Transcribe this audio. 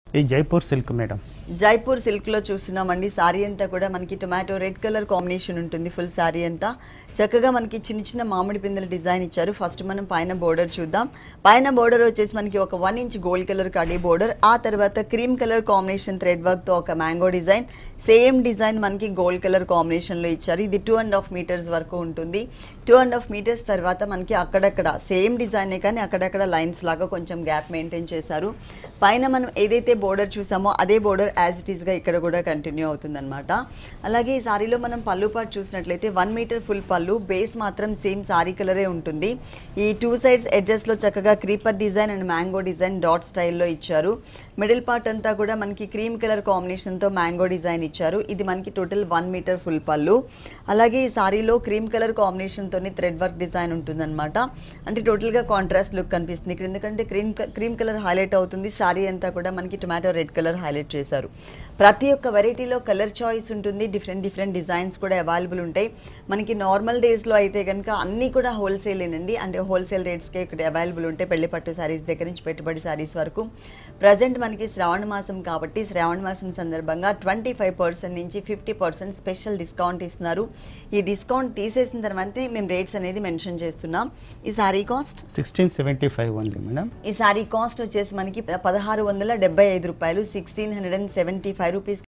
ఈ Jaipur silk madam Jaipur silk లో చూస్తున్నామండి సారీ అంతా కూడా మనకి టొమాటో రెడ్ కలర్ కాంబినేషన్ ఉంటుంది ఫుల్ సారీ అంతా చక్కగా మనకి చిన్న చిన్న మామిడి పిందెల డిజైన్ ఇచ్చారు ఫస్ట్ మనం పైన బోర్డర్ చూద్దాం పైన బోర్డర్ వచ్చేసి మనకి ఒక వన్ ఇంచ్ గోల్డ్ కలర్ కడీ బోర్డర్ ఆ తర్వాత cream colour combination thread work తో ఒక మ్యాంగో డిజైన్ సేమ్ డిజైన్ మనకి గోల్డ్ కలర్ కాంబినేషన్ లో ఇచ్చారు ఇది టూ అండ్ హాఫ్ మీటర్స్ వరకు ఉంటుంది టూ అండ్ హాఫ్ మీటర్స్ తర్వాత మనకి అక్కడక్కడ సేమ్ డిజైనే కానీ అక్కడక్కడ లైన్స్ లాగా కొంచెం గ్యాప్ మెయింటైన్ చేశారు పైన మనం ఏదైతే బోర్డర్ చూసామో అదే బోర్డర్ యాజ్ ఇట్ ఈస్గా ఇక్కడ కూడా కంటిన్యూ అవుతుందన్నమాట అలాగే ఈ సారీలో మనం పళ్ళు పాటు చూసినట్లయితే వన్ మీటర్ ఫుల్ పళ్ళు బేస్ మాత్రం సేమ్ సారీ కలరే ఉంటుంది ఈ టూ సైడ్స్ ఎడ్జెస్లో చక్కగా creeper design and mango design dot స్టైల్లో ఇచ్చారు మిడిల్ పార్ట్ అంతా కూడా మనకి క్రీమ్ కలర్ కాంబినేషన్తో మ్యాంగో డిజైన్ ఇచ్చారు ఇది మనకి టోటల్ వన్ మీటర్ ఫుల్ పళ్ళు అలాగే ఈ సారీలో క్రీమ్ కలర్ కాంబినేషన్తోని థ్రెడ్ వర్క్ డిజైన్ ఉంటుందన్నమాట అంటే టోటల్గా కాంట్రాస్ట్ లుక్ కనిపిస్తుంది ఇక్కడ ఎందుకంటే క్రీమ్ క్రీమ్ కలర్ హైలైట్ అవుతుంది సారీ అంతా కూడా మనకి టొమాటో రెడ్ కలర్ హైలైట్ చేశారు ప్రతి ఒక్క వెరైటీలో కలర్ చాయిస్ ఉంటుంది డిఫరెంట్ డిఫరెంట్ డిజైన్స్ కూడా అవైలబుల్ ఉంటాయి మనకి నార్మల్ డేస్లో అయితే కనుక అన్నీ కూడా హోల్సేలేనండి అంటే హోల్సేల్ రేట్స్కే ఇక్కడ అవైలబుల్ ఉంటాయి పెళ్లి పట్టు శారీస్ దగ్గర నుంచి పెట్టుబడి శారీస్ వరకు ప్రజెంట్ మనకి శ్రావణ మాసం కాబట్టి శ్రావణ మాసం సందర్భంగా ట్వంటీ ఫైవ్ పర్సెంట్ నుంచి ఫిఫ్టీ పర్సెంట్ స్పెషల్ డిస్కౌంట్ ఇస్తున్నారు ఈ డిస్కౌంట్ తీసేసిన తర్వాత మేము రేట్స్ అనేది మెన్షన్ చేస్తున్నాం ఈ sari cost sixteen seventy five only madam ఈ సారీ కాస్ట్ వచ్చేసి మనకి పదహారు వందల డెబ్బై ఐదు రూపాయలు sixteen hundred and seventy five rupees